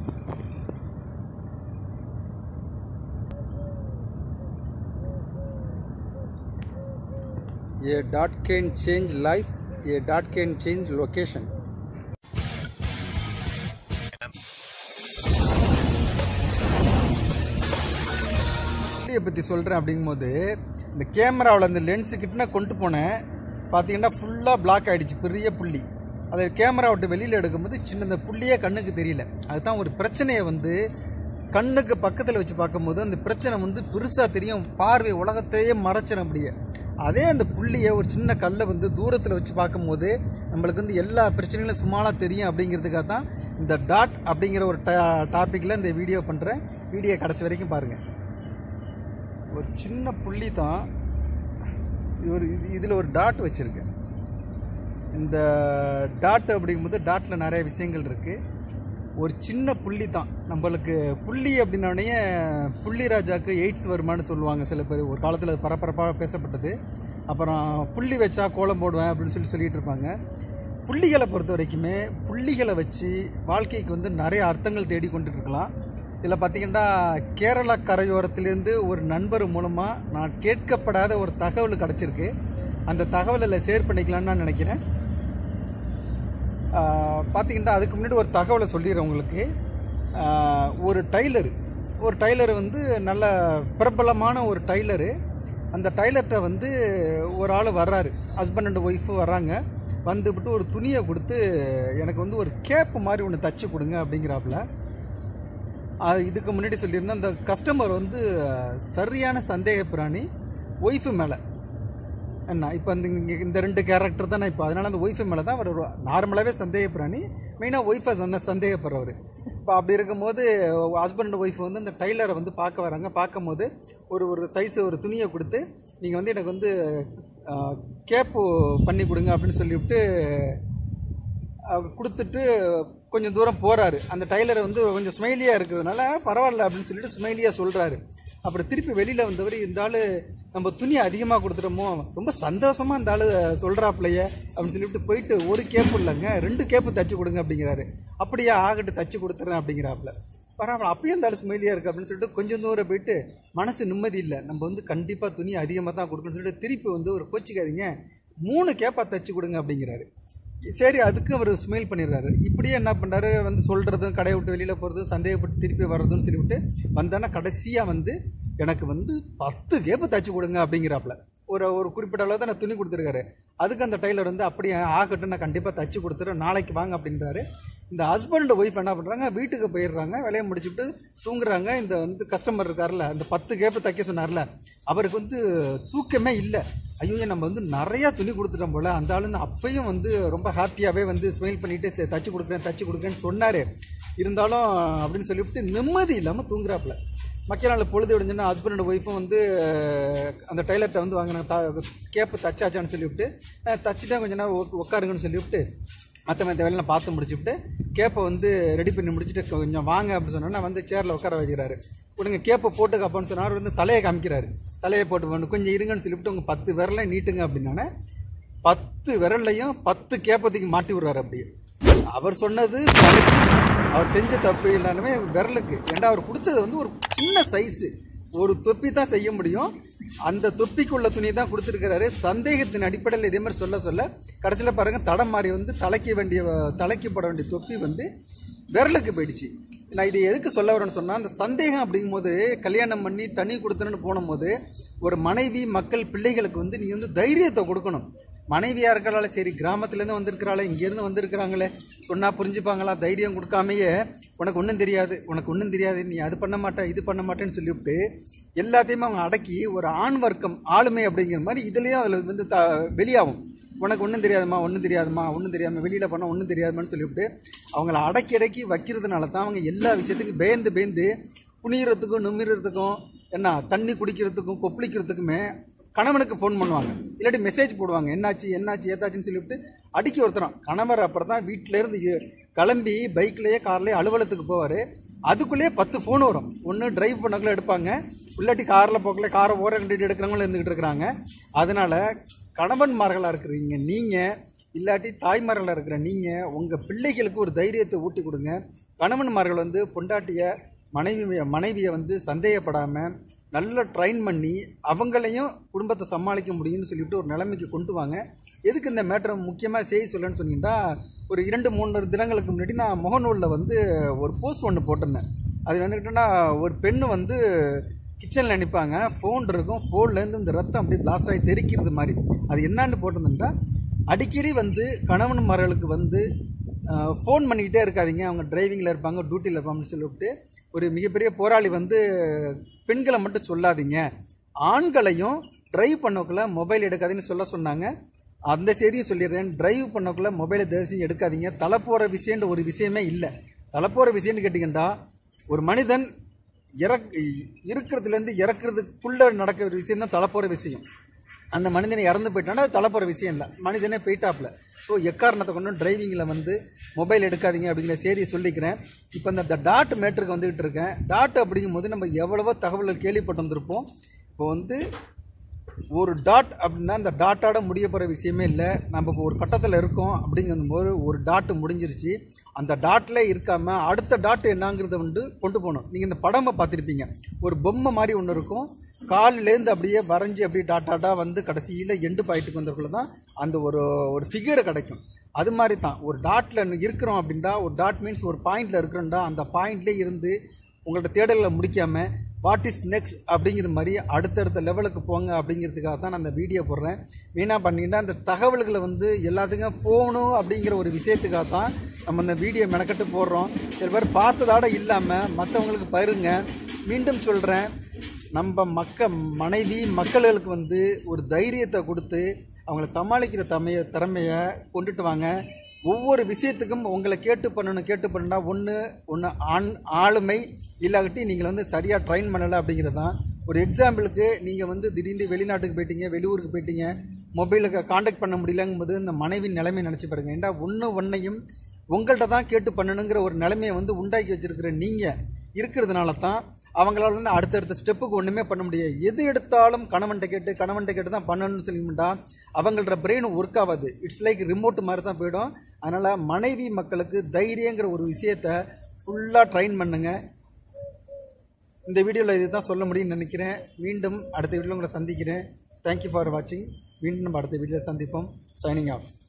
A dot can change life, a dot can change location. புள்ளியை பற்றி சொல்கிறேன் அப்படிங்கும்போது இந்த கேமராவில் அந்த லென்ஸு கிட்டன கொண்டு போனேன் பார்த்தீங்கன்னா ஃபுல்லாக பிளாக் ஆகிடுச்சு பெரிய புள்ளி அதை கேமரா விட்டு வெளியில் எடுக்கும்போது சின்ன இந்த புள்ளியே கண்ணுக்கு தெரியல அதுதான் ஒரு பிரச்சனையை வந்து கண்ணுக்கு பக்கத்தில் வச்சு பார்க்கும்போது அந்த பிரச்சனை வந்து பெருசாக தெரியும் பார்வை உலகத்தையே மறைச்சிடும் அப்படியே அதே அந்த புள்ளியை ஒரு சின்ன கல்லை வந்து தூரத்தில் வச்சு பார்க்கும்போது நம்மளுக்கு வந்து எல்லா பிரச்சனைகளும் சும்மாலாம் தெரியும் அப்படிங்கிறதுக்காக தான் இந்த டாட் அப்படிங்கிற ஒரு டாப்பிக்கில் இந்த வீடியோ பண்ணுறேன் வீடியோ கடைசி வரைக்கும் பாருங்கள் ஒரு சின்ன புள்ளி தான் இது ஒரு இது இதில் ஒரு டாட் வச்சுருக்கேன் இந்த டாட் அப்படிங்கும்போது டாட்டில் நிறைய விஷயங்கள் இருக்குது ஒரு சின்ன புள்ளி தான் நம்மளுக்கு புள்ளி அப்படின்னோடனே புள்ளி ராஜாக்கு எய்ட்ஸ் வருமானு சொல்லுவாங்க சில பேர் ஒரு காலத்தில் அது பரபரப்பாக பேசப்பட்டது அப்புறம் புள்ளி வச்சா கோலம் போடுவேன் அப்படின்னு சொல்லி சொல்லிட்டு இருப்பாங்க புள்ளிகளை பொறுத்த வரைக்குமே புள்ளிகளை வச்சு வாழ்க்கைக்கு வந்து நிறைய அர்த்தங்கள் தேடி கொண்டு இருக்கலாம் இதில் பார்த்தீங்கன்னா கேரளா கரையோரத்திலேருந்து ஒரு நண்பர் மூலமாக நான் கேட்கப்படாத ஒரு தகவல் கிடச்சிருக்கு அந்த தகவலை ஷேர் பண்ணிக்கலாம்னு நான் நினைக்கிறேன் பார்த்தீங்கன்னா அதுக்கு முன்னாடி ஒரு தகவலை சொல்லிடுறேன் உங்களுக்கு ஆஹ் ஒரு டைலர் ஒரு டைலர் வந்து நல்ல பிரபலமான ஒரு டைலரு அந்த டைலர்கிட்ட வந்து ஒரு ஆள் வர்றாரு ஹஸ்பண்ட் அண்ட் ஒய்ஃபு வர்றாங்க வந்துவிட்டு ஒரு துணியை கொடுத்து எனக்கு வந்து ஒரு கேப்பு மாதிரி ஒன்று தச்சு கொடுங்க அப்படிங்கிறாப்புல அது இதுக்கு முன்னாடி சொல்லியிருந்தேன் அந்த கஸ்டமர் வந்து சரியான சந்தேக பிராணி ஒய்ஃபு மேலே என்ன இப்போ அந்த இங்கே இந்த ரெண்டு கேரக்டர் தான் இப்போ அதனால அந்த ஒய்ஃபு மேலே தான் அவர் நார்மலாகவே சந்தேக பிராணி மெயினாக ஒய்ஃபை சந்த சந்தேகப்படுறவர் இப்போ அப்படி இருக்கும்போது ஹஸ்பண்ட் ஒய்ஃப் வந்து அந்த டைலரை வந்து பார்க்க வராங்க பார்க்கும்போது ஒரு ஒரு சைஸ் ஒரு துணியை கொடுத்து நீங்கள் வந்து எனக்கு வந்து கேப்பு பண்ணி கொடுங்க அப்படின்னு சொல்லிவிட்டு அவர் கொடுத்துட்டு கொஞ்சம் தூரம் போறாரு அந்த டைலர் வந்து கொஞ்சம் ஸ்மைலியாக இருக்கிறதுனால பரவாயில்ல அப்படின்னு சொல்லிட்டு ஸ்மைலியாக சொல்கிறாரு அப்புறம் திருப்பி வெளியில் வந்தவர் இந்த ஆள் நம்ம துணி அதிகமாக கொடுத்துட்டோமோ ரொம்ப சந்தோஷமாக இந்த ஆள் சொல்கிறாப்புலையே அப்படின்னு சொல்லிட்டு போயிட்டு ஒரு கேப்பு இல்லைங்க ரெண்டு கேப்பு தச்சு கொடுங்க அப்படிங்கிறாரு அப்படியே ஆகட்டு தச்சு கொடுத்துறேன் அப்படிங்கிறாப்புல பரவாயில்ல அப்பயும் இந்த ஆள் ஸ்மைலியாக இருக்குது அப்படின்னு சொல்லிட்டு கொஞ்சம் தூரம் போயிட்டு மனசு நிம்மதி இல்லை நம்ம வந்து கண்டிப்பாக துணி அதிகமாக தான் கொடுக்கணும்னு சொல்லிட்டு திருப்பி வந்து ஒரு கோச்சிக்காதீங்க மூணு கேப்பா தச்சு கொடுங்க அப்படிங்கிறாரு சரி அதுக்கு அவர் ஸ்மெயில் பண்ணிடுறாரு இப்படியே என்ன பண்ணுறாரு வந்து சொல்கிறதும் கடையை விட்டு வெளியில் போகிறதும் சந்தேகப்பட்டு திருப்பி வர்றதுன்னு சொல்லிவிட்டு வந்தானா கடைசியாக வந்து எனக்கு வந்து பத்து கேப்பு தச்சு கொடுங்க அப்படிங்கிறாப்புல ஒரு ஒரு குறிப்பிட்ட அளவு தான் நான் துணி கொடுத்துருக்காரு அதுக்கு அந்த டைலர் வந்து அப்படியே ஆகட்டும் நான் கண்டிப்பாக தச்சு கொடுத்துறேன் நாளைக்கு வாங்க அப்படின்றாரு இந்த ஹஸ்பண்ட் ஒய்ஃப் என்ன பண்ணுறாங்க வீட்டுக்கு போயிடுறாங்க வேலையை முடிச்சுட்டு தூங்குறாங்க இந்த வந்து கஸ்டமர் இருக்கார்ல அந்த பத்து கேப்பு தைக்க சொன்னார்ல அவருக்கு வந்து தூக்கமே இல்லை ஐயோ நம்ம வந்து நிறையா துணி கொடுத்துட்டோம் போல அந்த ஆளு அப்பயும் வந்து ரொம்ப ஹாப்பியாகவே வந்து ஸ்மைல் பண்ணிட்டு "சரி, தச்சு கொடுக்குறேன் தச்சு கொடுக்குறேன்னு சொன்னார் இருந்தாலும் அப்படின்னு சொல்லிவிட்டு நிம்மதி இல்லாமல் தூங்குறாப்புல மக்கிய நாள் பொழுது விடுஞ்சுன்னா ஹஸ்பண்ட் ஒய்ஃபும் வந்து அஹ், அந்த டைலர்கிட்ட வந்து வாங்கின த கேப்பு தச்சாச்சான்னு சொல்லிவிட்டு "அஹ், தச்சுட்டேன் கொஞ்ச நேரம் உக்- உட்காருங்கன்னு சொல்லிவிட்டு மற்ற மற்ற வேலையெல்லாம் பார்த்து முடிச்சுவிட்டு கேப்பை வந்து ரெடி பண்ணி முடிச்சுட்டு கொஞ்சம் வாங்க அப்படின்னு சொன்னோன்னா வந்து சேரில் உட்கார வைக்கிறாரு கொடுங்க கேப்பை போட்டுக்க அப்படின்னு சொன்னார் வந்து தலையை காமிக்கிறாரு தலையை போட்டு பண்ணு கொஞ்சம் இருங்கன்னு சொல்லிவிட்டு உங்கள் பத்து விரலை நீட்டுங்க அப்படின்னானே பத்து விரல்லையும் பத்து கேப்பத்துக்கு மாட்டி விடுறாரு அப்படியே அவர் சொன்னது தலைக்கு அவர் செஞ்ச தப்பு இல்லாலுமே விரலுக்கு ஏன்டா அவர் கொடுத்தது வந்து ஒரு சின்ன சைஸு ஒரு தொப்பி தான் செய்ய முடியும் அந்த தொப்பிக்குள்ள துணி தான் கொடுத்துருக்கிறாரு சந்தேகத்தின் அடிப்படையில் இதே மாதிரி சொல்ல சொல்ல கடைசியில் பாருங்க தடம் மாறி வந்து தலைக்க வேண்டிய தலைக்கு போட வேண்டிய தொப்பி வந்து விரலுக்கு போயிடுச்சு நான் இது எதுக்கு சொல்ல வரேன்னு சொன்னால் அந்த சந்தேகம் அப்படிங்கும்போது கல்யாணம் பண்ணி தனி கொடுத்தனு போனும்போது ஒரு மனைவி மக்கள் பிள்ளைகளுக்கு வந்து நீ வந்து தைரியத்தை கொடுக்கணும் மனைவியா இருக்கறால சரி கிராமத்துலேருந்து வந்திருக்கிறாளே இங்கேருந்து வந்திருக்கிறாங்களே சொன்னா புரிஞ்சுப்பாங்களா தைரியம் கொடுக்காமையே உனக்கு ஒன்றும் தெரியாது உனக்கு ஒன்றும் தெரியாது நீ அது பண்ண மாட்டே இது பண்ண மாட்டேன்னு சொல்லிவிட்டு எல்லாத்தையுமே அவங்க அடக்கி ஒரு ஆண் வர்க்கம் ஆளுமை அப்படிங்கிற மாதிரி இதுலேயும் அதில் வந்து த வெளியாகும் உனக்கு ஒன்றும் தெரியாதுமா ஒன்றும் தெரியாதுமா ஒன்றும் தெரியாமல் வெளியில் பண்ணால் ஒன்றும் தெரியாதுமான்னு சொல்லிவிட்டு அவங்கள அடக்கி அடக்கி வைக்கிறதுனால தான் அவங்க எல்லா விஷயத்துக்கும் பேந்து பேந்து குனிகிறதுக்கும் நும்மிறதுக்கும் என்ன தண்ணி குடிக்கிறதுக்கும் கொப்பளிக்கிறதுக்குமே கணவனுக்கு ஃபோன் பண்ணுவாங்க இல்லாட்டி மெசேஜ் போடுவாங்க என்னாச்சு என்னாச்சு ஏதாச்சுன்னு சொல்லிவிட்டு அடிக்கி ஒருத்தரம் கணவர் அப்புறம் தான் வீட்டிலேருந்து கிளம்பி பைக்லேயே கார்லேயே அலுவலகத்துக்கு போவார் அதுக்குள்ளேயே பத்து ஃபோன் வரும் ஒன்று டிரைவ் பண்ணக்குள்ள எடுப்பாங்க இல்லாட்டி காரில் போக்கல காரை ஓர கண்டிட்டு எடுக்கிறவங்களும் இருந்துகிட்டு இருக்கிறாங்க அதனால கணவன்மார்களாக இருக்கிறீங்க நீங்கள் இல்லாட்டி தாய்மார்களாக இருக்கிற நீங்கள் உங்கள் பிள்ளைகளுக்கு ஒரு தைரியத்தை ஊட்டி கொடுங்க கணவன்மார்கள் வந்து பொண்டாட்டிய மனைவி மனைவியை வந்து சந்தேகப்படாமல் நல்லா ட்ரைன் பண்ணி அவங்களையும் குடும்பத்தை சமாளிக்க முடியும்னு சொல்லிட்டு ஒரு நிலைமைக்கு கொண்டு வாங்க எதுக்கு இந்த மேட்டரை முக்கியமாக செய்ய சொல்லணும்னு சொன்னீங்கன்னா ஒரு இரண்டு மூணு தினங்களுக்கு முன்னாடி நான் முகநூலில் வந்து ஒரு போஸ்ட் ஒன்று போட்டிருந்தேன் அது என்னக்கிட்டேன்னா ஒரு பெண்ணு வந்து கிச்சனில் நிற்பாங்க ஃபோன் இருக்கும் ஃபோன்லேருந்து இந்த ரத்தம் அப்படியே பிளாஸ்ட் ஆகி தெரிக்கிறது மாதிரி அது என்னான்னு போட்டிருந்தேன்டா அடிக்கடி வந்து கணவன் மர்களுக்கு வந்து ஃபோன் பண்ணிக்கிட்டே இருக்காதீங்க அவங்க டிரைவிங்கில் இருப்பாங்க டியூட்டியில் இருப்பாங்கன்னு சொல்லிவிட்டு ஒரு மிகப்பெரிய போராளி வந்து பெண்களை மட்டும் சொல்லாதீங்க ஆண்களையும் டிரைவ் பண்ணக்குள்ள மொபைல் எடுக்காதீங்கன்னு சொல்ல சொன்னாங்க அந்த செய்தியை சொல்லிடுறேன் டிரைவ் பண்ணக்குள்ள மொபைலை தயவு செஞ்சு எடுக்காதீங்க தலை போகிற விஷயம்ன்ற ஒரு விஷயமே இல்லை தலை போகிற விஷயம்னு கேட்டிங்கன்னா ஒரு மனிதன் இறக் இருக்கிறதுலேருந்து இறக்குறதுக்குள்ளே நடக்கிற விஷயம் தான் தலைப்போகிற விஷயம் அந்த மனிதனை இறந்து போயிட்டானா அது தலைப்போகிற விஷயம் இல்லை மனிதனே போயிட்டாப்ல ஸோ எக்காரணத்தை கொண்டு டிரைவிங்கில் வந்து மொபைல் எடுக்காதீங்க அப்படிங்கிற செய்தியை சொல்லிக்கிறேன் இப்போ இந்த டாட் மேட்டருக்கு வந்துக்கிட்டு இருக்கேன் டாட் அப்படிங்கும்போது நம்ம எவ்வளவோ தகவல்கள் கேள்விப்பட்டு வந்திருப்போம் இப்போ வந்து ஒரு டாட் அப்படின்னா அந்த டாட்டோட முடிய போகிற விஷயமே இல்லை நம்ம இப்போ ஒரு கட்டத்தில் இருக்கோம் அப்படிங்கும்போது ஒரு டாட் முடிஞ்சிருச்சு அந்த டாட்ல இருக்காம அடுத்த டாட் என்னங்கிறத வந்து கொண்டு போகணும் நீங்கள் இந்த படமை பார்த்துருப்பீங்க ஒரு பொம்மை மாதிரி ஒன்று இருக்கும் காலிலேருந்து அப்படியே வரைஞ்சி அப்படியே டாட் டாட்டாக வந்து கடைசியில் எண்டு பாயிண்ட்டுக்கு வந்ததுக்குள்ள தான் அந்த ஒரு ஒரு ஃபிகர் கிடைக்கும் அது மாதிரி தான் ஒரு டாட்டில் இருக்கிறோம் அப்படின்னா ஒரு டாட் மீன்ஸ் ஒரு பாயிண்டில் இருக்கிறோம்டா அந்த பாயிண்ட்லேயே இருந்து உங்கள்ட்ட தேடலை முடிக்காமல் வாட் இஸ் நெக்ஸ்ட் அப்படிங்கிற மாதிரி அடுத்தடுத்த லெவலுக்கு போங்க அப்படிங்கிறதுக்காக தான் நான் அந்த வீடியோ போடுறேன் வீணாக பண்ணிங்கன்னா அந்த தகவல்களை வந்து எல்லாத்துக்கும் போகணும் அப்படிங்கிற ஒரு விஷயத்துக்காக தான் நம்ம இந்த வீடியோ மெனக்கட்டு போடுறோம் சில பேர் பார்த்ததோட இல்லாமல் மற்றவங்களுக்கு பயிருங்க மீண்டும் சொல்கிறேன் நம்ம மக்க மனைவி மக்களுக்கு வந்து ஒரு தைரியத்தை கொடுத்து அவங்கள சமாளிக்கிற தமைய திறமையை கொண்டுட்டு வாங்க ஒவ்வொரு விஷயத்துக்கும் உங்களை கேட்டு பண்ணணும் கேட்டு பண்ணுனா ஒன்று ஒன்று ஆண் ஆளுமை இல்லாகட்டி நீங்கள் வந்து சரியாக ட்ரைன் பண்ணலை அப்படிங்கிறது தான் ஒரு எக்ஸாம்பிளுக்கு நீங்கள் வந்து திடீர்னு வெளிநாட்டுக்கு போயிட்டீங்க வெளியூருக்கு போயிட்டீங்க மொபைலுக்கு காண்டாக்ட் பண்ண முடியலங்கும்போது இந்த மனைவி நிலைமை நினச்சி பாருங்க ஏண்டா ஒன்று ஒன்றையும் உங்கள்கிட்ட தான் கேட்டு பண்ணணுங்கிற ஒரு நிலைமையை வந்து உண்டாக்கி வச்சிருக்கிற நீங்கள் இருக்கிறதுனால தான் அவங்களால வந்து அடுத்தடுத்த ஸ்டெப்புக்கு ஒன்றுமே பண்ண முடியாது எது எடுத்தாலும் கணவன்கிட்ட கேட்டு கணவன்கிட்ட கேட்டு தான் பண்ணணும்னு சொல்லிட்டா அவங்களோட பிரெயின் ஒர்க் ஆகாது இட்ஸ் லைக் ரிமோட் மாதிரி தான் போயிடும் அதனால் மனைவி மக்களுக்கு தைரியங்கிற ஒரு விஷயத்த ஃபுல்லாக ட்ரைன் பண்ணுங்க இந்த வீடியோவில் இதுதான் சொல்ல முடியும்னு நினைக்கிறேன் மீண்டும் அடுத்த வீடியோவில் உங்களை சந்திக்கிறேன் தேங்க்யூ ஃபார் வாட்சிங் மீண்டும் நம்ம அடுத்த வீடியோவில் சந்திப்போம் சைனிங் ஆஃப்